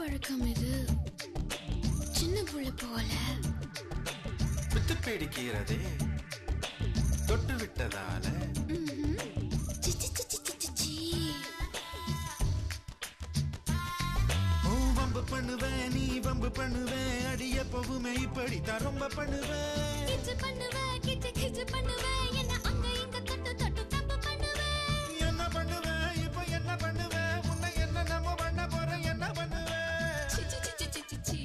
பழக்கம் இது சின்ன புள்ள போல வித்து பிடிக்கிறதே தொட்டு விட்டதால சி, சி, சி, சி, சி, சி, சி. ஓ வம்பு பண்ணுவேன் நீ வம்பு பண்ணுவேன் அடிய போவுமே இப்படித்தான் ரொம்ப பண்ணுவேன் கிச்சு பண்ணுவ, கிச்சு, கிச்சு பண்ணுவ, என்ன அங்க இங்க தொட்டு, தொட்டு தப்பு பண்ணுவ. என்ன பண்ணுவேன் இப்ப என்ன பண்ணுவேன் உன்னை என்ன நம்ம பண்ண போறேன் என்ன பண்ணுவேன் சி, சி, சி, சி, சி, சி, சி.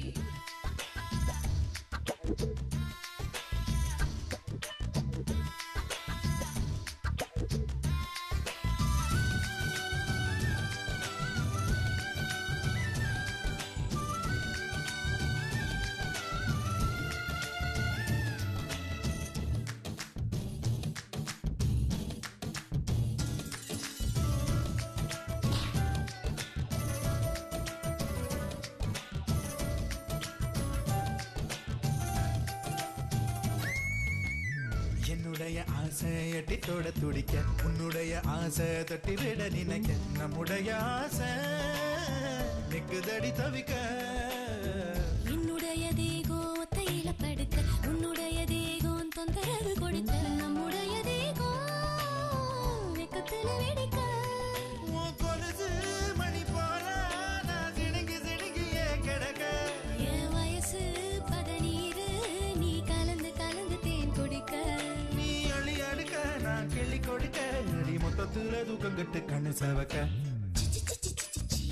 என்னுடைய ஆசை எட்டி தொட துடிக்க உன்னுடைய ஆசை தொட்டி விட நினைக்க நம்முடைய ஆசை நிக்குதடி தவிக்க என்னுடைய தேகம் ஒத்தையில படுக்க உன்னுடைய தேகம் தொந்தரவு கொடுக்க நம்முடைய தேகம் வெக்கத்துல வெடிக்க உன் கொலுசு மணி போல நான் சிணுங்கி சிணுங்கியே கிடக்க என் வயசு பதநீரு நீ கலந்து கலந்து தேன் குடிக்க நீ அழி அடுக்க நான் கிள்ளி கொடுக்க அடி மொத்தத்துல தூக்கம் கட்டு கண்ணு சவக்க சி, சி, சி, சி, சி, சி, சி.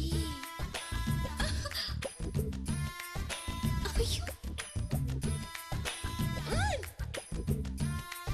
ஐயோ. ம்.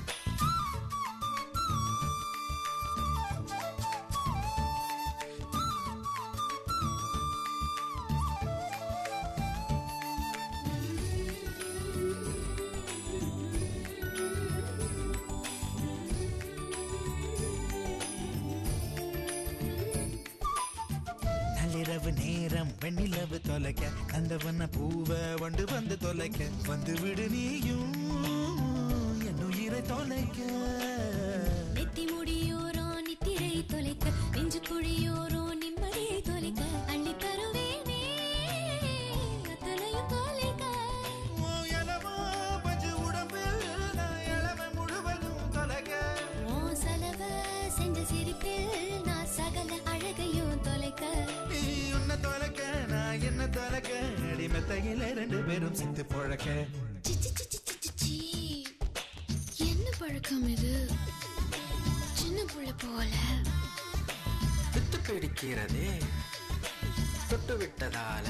நள்ளிரவு நேரம் வெண்ணிலவு தொலைக்க கண்டவன பூவ வண்டு வந்து தொலைக்க வந்து விடு நீயும் என் உயிரை தொலைக்க நெத்தி முடியோரம் நித்திரை தொலைக்க நெஞ்சு குழியோரம் நிம்மதியை தொலைக்க அள்ளி தருவேனே அத்தனையும் தொலைக்க உன் இளமோ பஞ்சு உடம்பில் நான் இளமை முழுவதும் தொலைக்க ஓ செலவ செஞ்ச சிரிப்பில் நான் சகல அழகையும் தொலைக்க நீ உன்னை தொலைக்க நான் என்ன தொலைக்க அடிமெத்தையில ரெண்டு பேரும் சித்து பொழக்க சி, சி, சி, சி, சி, சி, சி. என்ன பழக்கம் இது சின்ன புள்ள போல வித்து பிடிக்கிறதே தொட்டு விட்டதால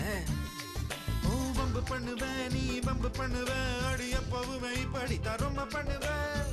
ஓ வம்பு பண்ணுவேன் நீ வம்பு பண்ணுவ அடி எப்பவுமே இப்படித்தான் ரொம்ப பண்ணுவேன்